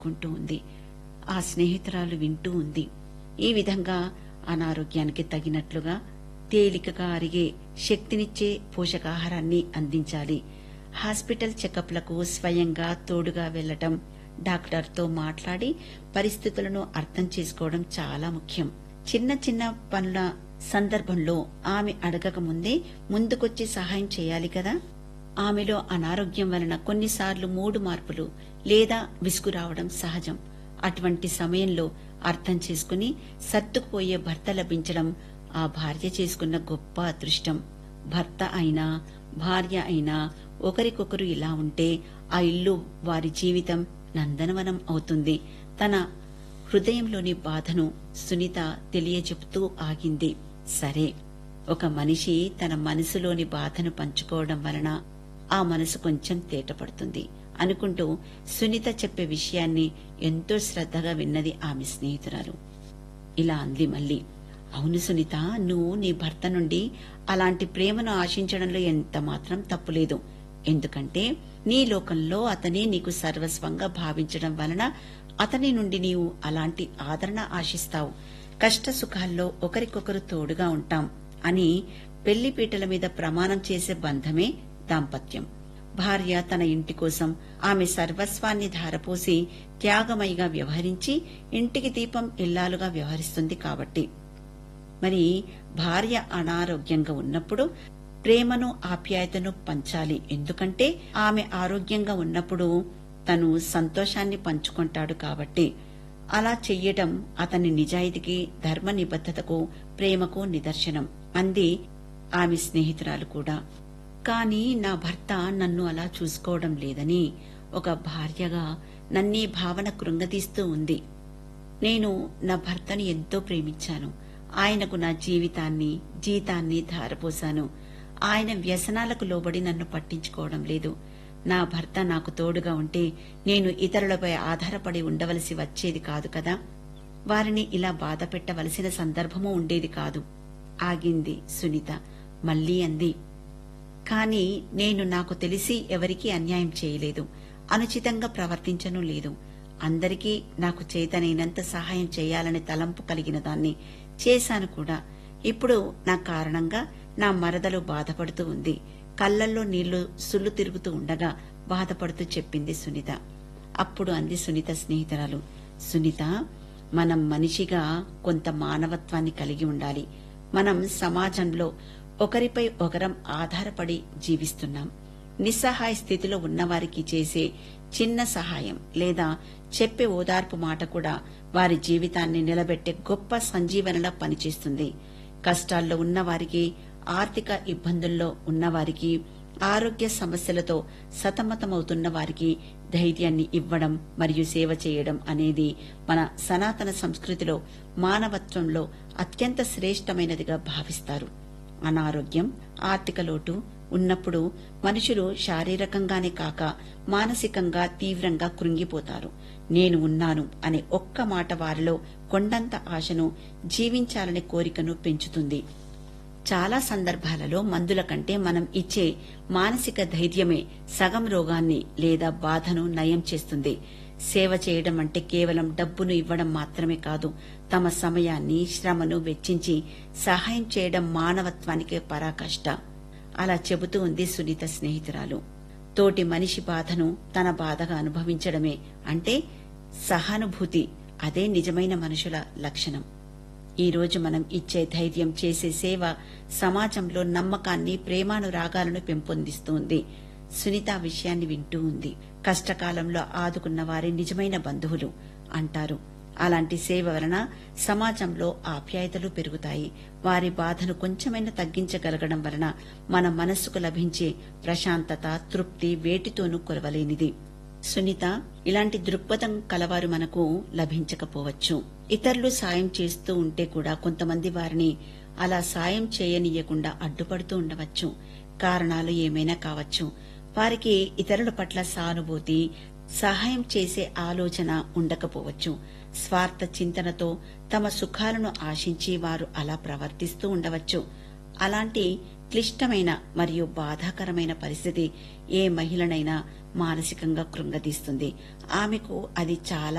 కుంటూ ఉంది ఆ స్నేహితురాలు వింటూ ఉంది ఈ విధంగా అనారోగ్యానికి తగినట్లుగా తేలికగా అరిగే శక్తినిచ్చే పోషకాహారాన్ని అందించాలి హాస్పిటల్ చెకప్లకు స్వయంగా తోడుగా వెళ్లటం డాక్టర్తో మాట్లాడి పరిస్థితులను అర్థం చేసుకోవడం చాలా ముఖ్యం చిన్న చిన్న పనుల సందర్భంలో ఆమె అడగక ముందే ముందుకొచ్చి సహాయం చేయాలి కదా ఆమెలో అనారోగ్యం వలన కొన్నిసార్లు మూడు మార్పులు లేదా విసుగు రావడం సహజం అటువంటి సమయంలో అర్థం చేసుకుని సర్దుకుపోయే భర్త లభించడం ఆ భార్య చేసుకున్న గొప్ప అదృష్టం భర్త అయినా భార్య అయినా ఒకరికొకరు ఇలా ఉంటే ఆ ఇల్లు వారి జీవితం నందనవనం అవుతుంది తన హృదయంలోని బాధను సునీత తెలియచెప్తూ ఆగింది సరే ఒక మనిషి తన మనసులోని బాధను పంచుకోవడం వలన ఆ మనసు కొంచెం తేటపడుతుంది అనుకుంటూ సునీత చెప్పే విషయాన్ని ఎంతో శ్రద్ధగా విన్నది ఆమె స్నేహితురాలు ఇలా అంది మళ్ళీ అవును సునీత నువ్వు నీ భర్త నుండి అలాంటి ప్రేమను ఆశించడంలో ఎంత మాత్రం తప్పులేదు ఎందుకంటే నీ లోకంలో అతనే నీకు సర్వస్వంగా భావించడం వలన అతని నుండి నీవు అలాంటి ఆదరణ ఆశిస్తావు కష్ట సుఖాల్లో ఒకరికొకరు తోడుగా ఉంటాం అని పెళ్లిపీటల మీద ప్రమాణం చేసే బంధమే దాంపత్యం భార్య తన ఇంటి కోసం ఆమె సర్వస్వాన్ని ధారపోసి త్యాగమయిగా వ్యవహరించి ఇంటికి దీపం ఇల్లాలుగా వ్యవహరిస్తుంది కాబట్టి మరి భార్య అనారోగ్యంగా ఉన్నప్పుడు ప్రేమను ఆప్యాయతను పంచాలి ఎందుకంటే ఆమె ఆరోగ్యంగా ఉన్నప్పుడు తను సంతోషాన్ని పంచుకుంటాడు కాబట్టి అలా చెయ్యటం అతని నిజాయితీకి ధర్మ నిబద్ధతకు ప్రేమకు నిదర్శనం అంది ఆమె స్నేహితురాలు కూడా కాని నా భర్త నన్ను అలా చూసుకోవడం లేదని ఒక భార్యగా నన్నీ భావన కృంగదీస్తూ ఉంది నేను నా భర్తని ఎంతో ప్రేమించాను ఆయనకు నా జీవితాన్ని జీతాన్ని ధారపోశాను ఆయన వ్యసనాలకు లోబడి నన్ను పట్టించుకోవడం లేదు నా భర్త నాకు తోడుగా ఉంటే నేను ఇతరులపై ఆధారపడి ఉండవలసి వచ్చేది కాదు కదా వారిని ఇలా బాధ పెట్టవలసిన సందర్భము ఉండేది కాదు ఆగింది సునీత మళ్ళీ అంది కాని నేను నాకు తెలిసి ఎవరికీ అన్యాయం చేయలేదు అనుచితంగా ప్రవర్తించను లేదు అందరికీ నాకు చేతనైనంత సహాయం చేయాలనే తలంపు కలిగిన దాన్ని చేశాను కూడా ఇప్పుడు నా కారణంగా నా మరదలు బాధపడుతూ ఉంది కళ్ళల్లో నీళ్లు సుల్లు తిరుగుతూ ఉండగా బాధపడుతూ చెప్పింది సునీత అప్పుడు అంది సునీత స్నేహితురాలు సునీత మనం మనిషిగా కొంత మానవత్వాన్ని కలిగి ఉండాలి మనం సమాజంలో ఒకరిపై ఒకరం ఆధారపడి జీవిస్తున్నాం నిస్సహాయ స్థితిలో ఉన్నవారికి చేసే చిన్న సహాయం లేదా చెప్పే ఓదార్పు మాట కూడా వారి జీవితాన్ని నిలబెట్టే గొప్ప సంజీవనలా పనిచేస్తుంది కష్టాల్లో ఉన్నవారికి ఆర్థిక ఇబ్బందుల్లో ఉన్నవారికి ఆరోగ్య సమస్యలతో సతమతమవుతున్న వారికి ధైర్యాన్ని ఇవ్వడం మరియు సేవ చేయడం అనేది మన సనాతన సంస్కృతిలో మానవత్వంలో అత్యంత శ్రేష్టమైనదిగా భావిస్తారు అనారోగ్యం ఆర్థిక లోటు ఉన్నప్పుడు మనుషులు శారీరకంగానే కాక మానసికంగా తీవ్రంగా కృంగిపోతారు నేను ఉన్నాను అనే ఒక్క మాట వారిలో కొండంత ఆశను జీవించాలనే కోరికను పెంచుతుంది చాలా సందర్భాలలో మందుల కంటే మనం ఇచ్చే మానసిక ధైర్యమే సగం రోగాన్ని లేదా బాధను నయం చేస్తుంది సేవ చేయడం అంటే కేవలం డబ్బును ఇవ్వడం మాత్రమే కాదు తమ సమయాన్ని శ్రమను వెచ్చించి సహాయం చేయడం మానవత్వానికి పరాకాష్ట అలా చెబుతూ ఉంది సునీత స్నేహితురాలు తోటి మనిషి బాధను తన బాధగా అనుభవించడమే అంటే సహానుభూతి అదే నిజమైన మనుషుల లక్షణం ఈ రోజు మనం ఇచ్చే ధైర్యం చేసే సేవ సమాజంలో నమ్మకాన్ని ప్రేమానురాగాలను పెంపొందిస్తుంది సునీత విషయాన్ని వింటూ ఉంది కష్టకాలంలో ఆదుకున్న వారి నిజమైన బంధువులు అంటారు అలాంటి సేవ వలన సమాజంలో ఆప్యాయతలు పెరుగుతాయి వారి బాధను కొంచెమైనా తగ్గించగలగడం వలన మన మనస్సుకు లభించే ప్రశాంతత తృప్తి వేటితోనూ కొలవలేనిది సునీత ఇలాంటి దృక్పథం కలవారు మనకు లభించకపోవచ్చు ఇతరులు సాయం చేస్తూ ఉంటే కూడా కొంతమంది వారిని అలా సాయం చేయనీయకుండా అడ్డుపడుతూ ఉండవచ్చు కారణాలు ఏమైనా కావచ్చు వారికి ఇతరుల పట్ల సానుభూతి సహాయం చేసే ఆలోచన ఉండకపోవచ్చు స్వార్థ చింతనతో తమ సుఖాలను ఆశించి వారు అలా ప్రవర్తిస్తూ ఉండవచ్చు అలాంటి క్లిష్టమైన మరియు బాధాకరమైన పరిస్థితి ఏ మహిళనైనా మానసికంగా కృంగతీస్తుంది ఆమెకు అది చాలా